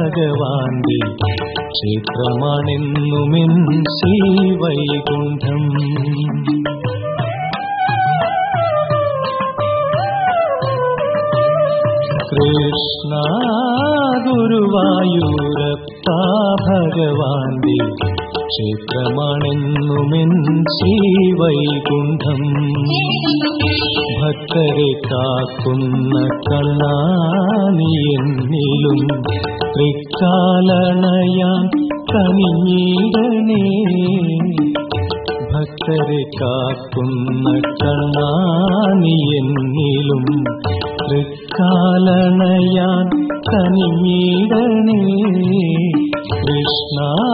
ഭഗവാന്റെ ക്ഷേത്രമാണെന്നുമെൻ ശ്രീവൈകുണ്ഠം കൃഷ്ണ ഗുരുവായൂരപ്പ ഭഗവാന്റെ ക്ഷേത്രമാണെന്നുമെൻ ശ്രീവൈകുണ്ഠം ഭക്തരെ കാക്കുന്ന കണ്ണാനി എന്നിലും തൃക്കാലണയാൻ കനിഞ്ഞിടണേ ഭക്തരെ കാക്കുന്ന കണ്ണാനി എന്നിലും തൃക്കാലണയാൻ കനിഞ്ഞിടണേ കൃഷ്ണ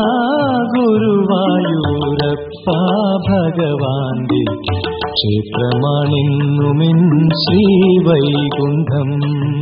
ഗുരുവായൂരപ്പ ഭഗവാന്റെ ക്ഷേത്രമാണെന്നുമെൻ ശ്രീവൈകുണ്ഠം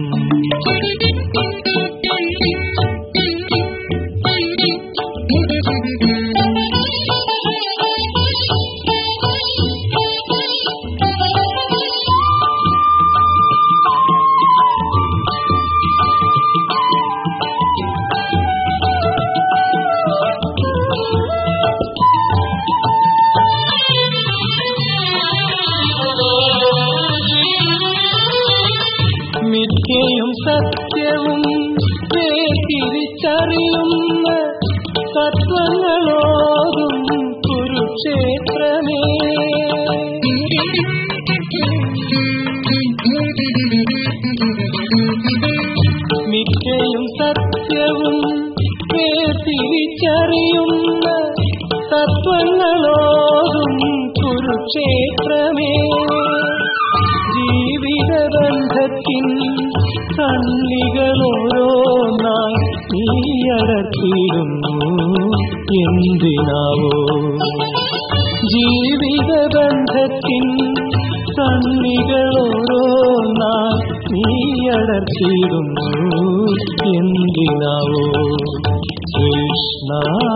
മിഥ്യയും സത്യവും തിരിച്ചറിയുന്ന തത്വങ്ങളോടും കുരുക്ഷേത്രമേ മിഥ്യയും സത്യവും തിരിച്ചറിയുന്ന തത്വങ്ങളോടും കുരുക്ഷേത്രമേ ജീവിതബന്ധത്തിൻ കണ്ണികളോരോന്നായി നീയടത്തിയിടുന്നു എന്തിനാവോ ജീവിതബന്ധത്തിൻ കണ്ണികളോരോന്നായി നീയടത്തിയിടുന്നു എന്തിനാവോ കൃഷ്ണ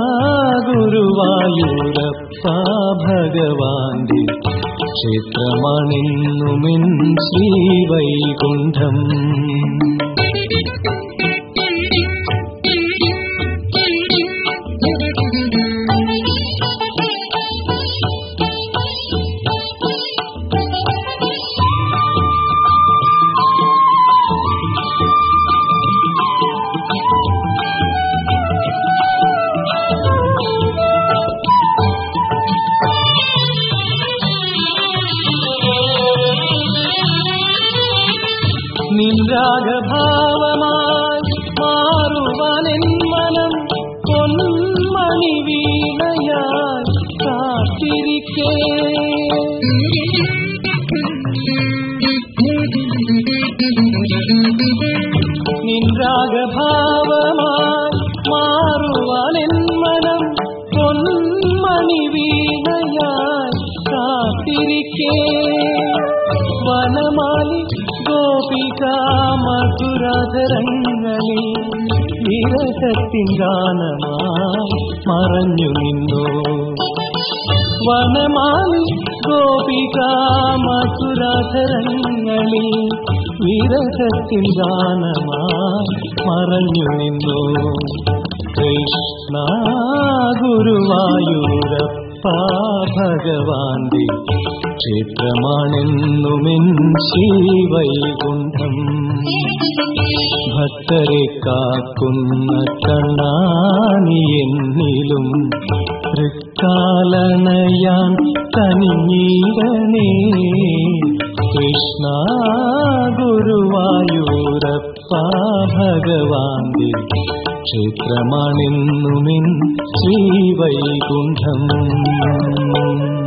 ഗുരുവായൂരപ്പ ഭഗവാന്റെ ക്ഷേത്രമാണെന്നുമെൻ ശ്രീവൈകുണ്ഠം നിൻരാഗഭാവമായി മാറുവാനെൻ മനം പൊന്മണി വീണയായി കാത്തിരിക്കേ നിൻരാഗഭാവമായി മാറുവാനെൻ മനം പൊന്മണി വീണയായി കാത്തിരിക്കേ വനമാലി ഗോപിക മധുരാധരങ്ങളിൽ വിരസത്തിൻ ഗാനമായി മറഞ്ഞു നിന്നു വനമാലി ഗോപിക മധുരാധരങ്ങളിൽ വിരസത്തിൻ ഗാനമായി മറഞ്ഞു നിന്നു കൃഷ്ണ ഗുരുവായൂരപ്പ ഭഗവാന്റെ ക്ഷേത്രമാണെന്നുമെൻ ശ്രീവൈകുണ്ഠം ഭക്തരെ കാക്കുന്ന കണ്ണാനി എന്നിലും തൃക്കാലണയാൻ കനിഞ്ഞിടണേ കൃഷ്ണ ഗുരുവായൂരപ്പ ഭഗവാന്റെ ക്ഷേത്രമാണെന്നുമെൻ ശ്രീവൈകുണ്ഠം